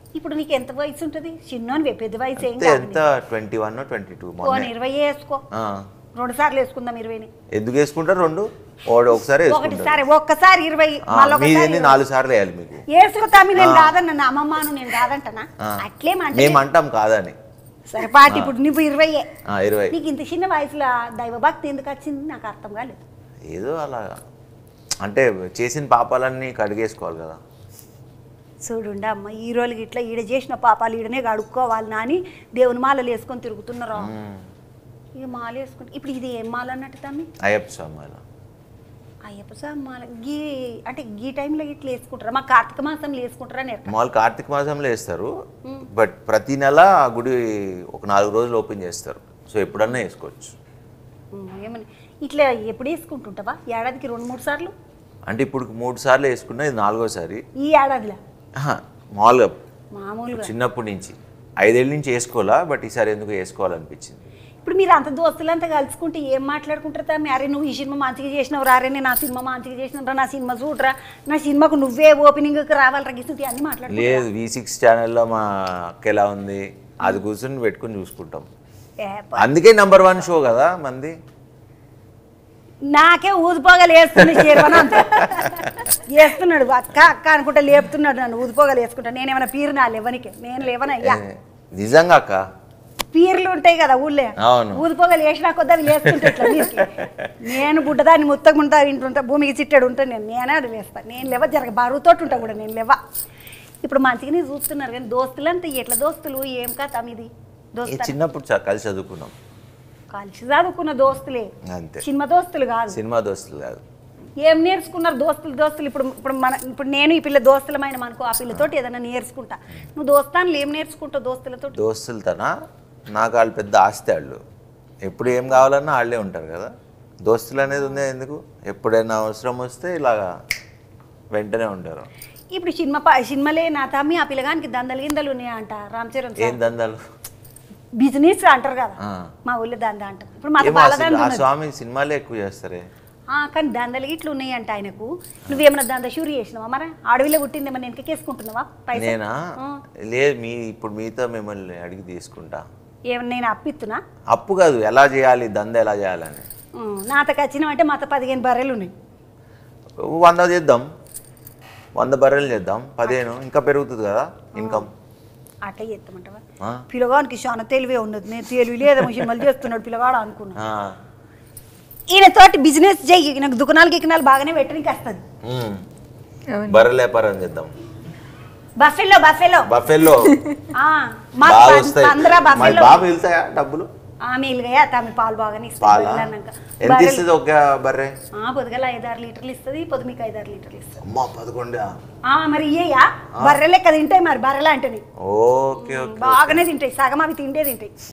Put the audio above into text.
ఇప్పుడు నీకు ఎంత వయసు ఉంటుంది చిన్నోనివే పెద్ద వయసు ఏం అంతే కాదు ఎంత ట్వంటీ వన్ ట్వంటీ టూ నీకు. పోనీ ఇరవై వేసుకో రెండు సార్లు వేసుకుందాం ఇరవైని ఎందుకు వేసుకుంటారు రెండు ఓడి ఒకసారి ఒకటి వేసుకుంటారు సరే ఒక్కసారి ఇరవై ఆ, మళ్ళీ మీది ఒకసారి ఎన్ని నాలుగు సార్లు వేయాలి మీకు వేసుకుతామి నేను ఆ. కాదన్న నా అమ్మమ్మను నేను కాదంటనా ఆ. అట్లేమంటే మేము అంటాం కాదని సరే పాటి ఇప్పుడు నువ్వు ఇరవైయే ఆ, ఇరవై నీకు ఇంత చిన్న వయసులో దైవభక్తి ఎందుకు వచ్చింది నాకు అర్థం కాలేదు ఏదో అలా అంటే చేసిన పాపాలన్నీ కడిగేసుకోవాలి కదా చూడుండ అమ్మ ఈ రోజుకి ఇట్లా ఈడ చేసిన పాపాలు ఈడనే కడుక్కోవాలి నాని దేవుని మాలలు వేసుకొని తిరుగుతున్నారు మ్మ్. ఇక మాల వేసుకుంటే ఇప్పుడు ఇది ఏం మాల అన్నట్టు తమ్మి అయ్యప్ప స్వామి అలా అయ్యప్ప స్వామి మాల గీ అంటే గీ టైంలో ఇట్లా వేసుకుంటారా మా కార్తీక మాసంలో వేసుకుంటారా నేర్క మామూలు కార్తీక మాసంలో వేస్తారు బట్ ప్రతి నెల ఆ గుడి ఒక నాలుగు రోజులు ఓపెన్ చేస్తారు సో ఎప్పుడన్నా వేసుకోవచ్చు ఏమని ఇట్లా ఎప్పుడు వేసుకుంటుంటావా ఏడాదికి రెండు మూడు సార్లు అంటే ఇప్పుడు మూడు సార్లు వేసుకున్నా ఇది నాలుగోసారి ఈ ఏడాదిలో ఆహా, మామూలుగా మామూలుగా చిన్నప్పటి నుంచి ఐదేళ్ళ నుంచి వేసుకోవాలా బట్ ఈసారి ఎందుకు వేసుకోవాలనిపించింది ఇప్పుడు మీరు అంత దోస్తులంతా కలుసుకుంటే ఏం మాట్లాడుకుంటారు తమ్మి అరే నువ్వు ఈ సినిమా మంచిగా చేసినావు రా అరే నేను నా సినిమా మంచిగా చేసినా నా సినిమా చూడరా నా సినిమాకు నువ్వే ఓపెనింగ్కి రావాలరా గిస్తుంది అన్ని మాట్లాడు లేదు వి సిక్స్ ఛానల్లో మా అక్క ఎలా ఉంది అది కూర్చొని పెట్టుకుని చూసుకుంటాం అందుకే నంబర్ వన్ షో కదా మంది నాకే ఊదిపోగలు వేస్తుంది శర్వన అంత వేస్తున్నాడు అక్క అక్క అనుకుంటా లేపుతున్నాడు నన్ను ఊదిపోగలు వేసుకుంటా నేనేమైనా పీరు నా లేవనికి నేను లేవనయ్యా ఏ, నిజంగా అక్క పీర్లు ఉంటాయి కదా ఊళ్ళే అవును. ఊదిపోగలు వేసినా కొద్ది అవి లేస్తుంటే ఇట్లా మీదకి. నేను బుడ్డదాన్ని ముత్తకుంటా ఇంటుంటా భూమికి చిట్టాడు ఉంటాను నేను నేనే అది లేస్తాను నేను లేవ జరగ బరువుతోటి ఉంటా కూడా నేను లేవ ఇప్పుడు మంచిగానే చూస్తున్నారు కానీ దోస్తులంతా ఎట్లా దోస్తులు ఏం కథ మీది ఏ, దోస్తు చిన్నప్పుడు చ- కలిసి చదువుకున్నాం కలిసి చదువుకున్న దోస్తులే అంతే సినిమా దోస్తులు కాదు సినిమా దోస్తులు కాదు ఏం నేర్చుకున్నారు దోస్తులు దోస్తులు ఇప్పుడు ఇప్పుడు మన ఇప్పుడు నేను ఈ పిల్ల దోస్తులమైన అనుకో ఆ పిల్లతోటి ఏదైనా నేర్చుకుంటా నువ్వు దోస్తానులు ఏం నేర్చుకుంటావు దోస్తులతో దోస్తులు తన నాకు వాళ్ళు పెద్ద ఆస్తి వాళ్ళు ఎప్పుడు ఏం కావాలన్నా వాళ్ళే ఉంటారు కదా దోస్తులు అనేది ఉంది ఎందుకు ఎప్పుడైనా అవసరం వస్తే ఇలాగా వెంటనే ఉంటారు ఇప్పుడు సినిమా పా- సినిమాలే నా తమ్మి ఆ పిల్లగానికి దందలు గిందలు ఉన్నాయి అంట రామ్ చరణ్ ఏం దందాలు బిజినెస్ అంటారు కదా ఆ. మా ఊళ్ళో దంద అంటారు ఇప్పుడు మాకు ఏమో బాల అసలు దంద ఆ ఉన్నది. స్వామి సినిమాలే ఎక్కువ చేస్తారే ఆ, కానీ దందలు ఇట్లు ఉన్నాయంట ఆయనకు నువ్వేమన్నా దంద షూరి చేసినావా మరి అడవిలో పుట్టిందేమన్నా వెనకకేసుకుంటున్నావా పైసలు నేనా లేదు మీ ఇప్పుడు మీతో మిమ్మల్ని అడిగి తీసుకుంటా ఏమన్నా నేను అప్పిస్తున్నా అప్పు కాదు ఎలా చేయాలి దంద ఎలా చేయాలని ఉం, నాతకు వచ్చినావంటే మాతో పదిహేను బర్రెలు ఉన్నాయి వంద చేద్దాం వంద బర్రెలు చేద్దాం పదిహేను ఇంకా పెరుగుతుంది కదా ఇన్కమ్ అట్లా చేస్తామంటావా ఆ. పిల్లగానికి చాలా తెలివే ఉన్నది నేను తెలివి లేదేమో సినిమాలు చేస్తున్నాడు పిల్లగాడు అనుకున్నా ఆ. ఈయన తోటి బిజినెస్ చెయ్యి నాకు దుకాణాలు గికనాలు బాగానే పెట్టడానికి వస్తుంది మ్మ్. అవును. బర్రెల వ్యాపారం చేద్దాం బఫెలో బఫెలో బఫెల్లో ఆ, మాకు బాగా పం- వస్తాయి పంద్రా మరి బఫెలో బాగా వెళ్తాయా డబ్బులు మీలుగా తమి పాలు బాగానే ఇస్తుంది పాలా వెళ్ళాక ఎంత ఇస్తుంది ఒక బర్రె పొద్దుగల ఐదారు లీటర్లు ఇస్తుంది పొద్దు మీకు ఐదారు లీటర్లు ఇస్తుంది అమ్మా పదకొండా ఆ, మరి ఇయ్యా బర్రె లెక్క తింటాయి మరి బర్రెలు అంటే ఓకే ఓకే బాగానే తింటాయి సగం అవి తింటే తింటాయి